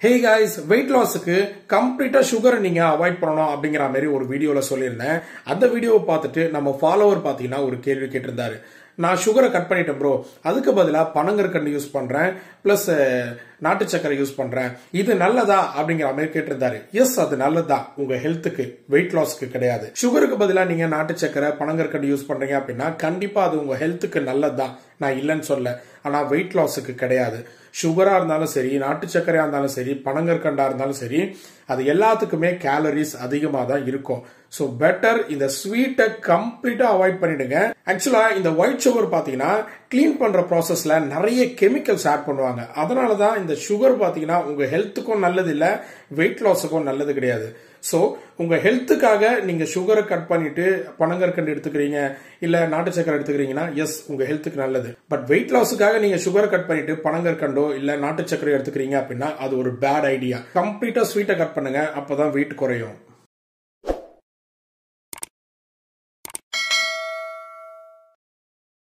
hey guys wait லாஸுக்கு கம்ப்ளீட்டா சுகரை நீங்க அவாய்ட் பண்ணணும் அப்படிங்கிற மாதிரி ஒரு வீடியோல சொல்லியிருந்தேன் அந்த வீடியோவை பார்த்துட்டு நம்ம ஃபாலோவர் பாத்தீங்கன்னா ஒரு கேள்வி கேட்டிருந்தாரு நான் சுகரை கட் பண்ணிட்டேன் ப்ரோ அதுக்கு பதிலாக பனங்கற்கண்டு யூஸ் பண்றேன் பிளஸ் நாட்டு சக்கரை யூஸ் பண்றேன் இது நல்லதா அப்படிங்கிற மாதிரி கேட்டிருந்தாரு எஸ் அது நல்லதா உங்க ஹெல்த்துக்கு வெயிட் லாஸ்க்கு கிடையாது சுகருக்கு பதிலாக நீங்க நாட்டு சக்கரை பனங்கற்கண்டு யூஸ் பண்றீங்க அப்படின்னா கண்டிப்பா அது உங்க ஹெல்த்துக்கு நல்லதுதான் நான் இல்லைன்னு சொல்ல ஆனா வெயிட் லாஸுக்கு கிடையாது சுகரா இருந்தாலும் சரி நாட்டு சர்க்கரையா இருந்தாலும் சரி பனங்கற்கண்டா இருந்தாலும் சரி அது எல்லாத்துக்குமே கேலரிஸ் அதிகமாக தான் இருக்கும் ஸோ பெட்டர் இந்த ஸ்வீட்டை கம்ப்ளீட்டா அவாய்ட் பண்ணிடுங்க ஆக்சுவலா இந்த ஒயிட் சுகர் பாத்தீங்கன்னா கிளீன் பண்ற ப்ராசஸ்ல நிறைய கெமிக்கல்ஸ் ஆட் பண்ணுவாங்க அதனால தான் இந்த சுகர் பாத்தீங்கன்னா உங்க ஹெல்த்துக்கும் நல்லது இல்ல வெயிட் லாஸுக்கும் நல்லது கிடையாது ஸோ உங்க ஹெல்த்துக்காக நீங்க சுகரை கட் பண்ணிட்டு பனங்கற்கண்டு எடுத்துக்கிறீங்க இல்ல நாட்டு சக்கரை எடுத்துக்கிறீங்கன்னா எஸ் உங்க ஹெல்த்துக்கு நல்லது பட் வெயிட் லாஸுக்காக நீங்க சுகரை கட் பண்ணிட்டு பனங்கற்கண்டோ இல்ல நாட்டு சக்கரை எடுத்துக்கிறீங்க அப்படின்னா அது ஒரு பேட் ஐடியா கம்ப்ளீட்டா ஸ்வீட்டை கட் பண்ணுங்க அப்பதான் வெயிட் குறையும்